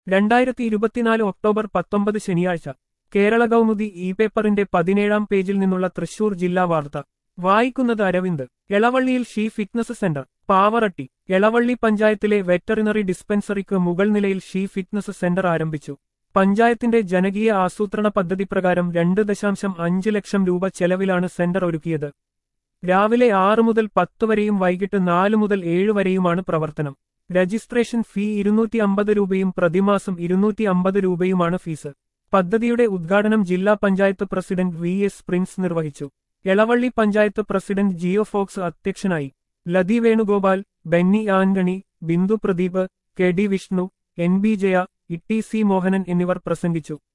രണ്ടായിരത്തി ഇരുപത്തിനാല് ഒക്ടോബർ പത്തൊമ്പത് ശനിയാഴ്ച കേരള കൗമുദി ഇ പേപ്പറിന്റെ പതിനേഴാം പേജിൽ നിന്നുള്ള തൃശൂർ ജില്ലാ വാർത്ത വായിക്കുന്നത് അരവിന്ദ് എളവള്ളിയിൽ she fitness centre Pavaratty Elavally പഞ്ചായത്തിലെ വെറ്ററിനറി ഡിസ്പെൻസറിക്ക് മുകൾ നിലയിൽ ഷീ ഫിറ്റ്നസ് സെന്റർ ആരംഭിച്ചു പഞ്ചായത്തിന്റെ ജനകീയ ആസൂത്രണ പദ്ധതി പ്രകാരം രണ്ട് ദശാംശം അഞ്ച് ലക്ഷം രൂപ ചെലവിലാണ് സെന്റർ ഒരുക്കിയത് രാവിലെ ആറ് മുതൽ പത്ത് വരെയും വൈകിട്ട് നാല് മുതൽ ഏഴ് വരെയുമാണ് പ്രവർത്തനം രജിസ്ട്രേഷൻ ഫീ ഇരുന്നൂറ്റി അമ്പത് രൂപയും പ്രതിമാസം ഇരുന്നൂറ്റി അമ്പത് രൂപയുമാണ് ഫീസ് പദ്ധതിയുടെ ഉദ്ഘാടനം ജില്ലാ panchayat president V S Prince നിർവഹിച്ചു എളവള്ളി പഞ്ചായത്ത് പ്രസിഡന്റ് ജിയോ ഫോക്സ് അധ്യക്ഷനായി Lathi Venugopal Benny Antony Bindu Pradeep K D Vishnu N B Jaya E T C Mohanan എന്നിവർ പ്രസംഗിച്ചു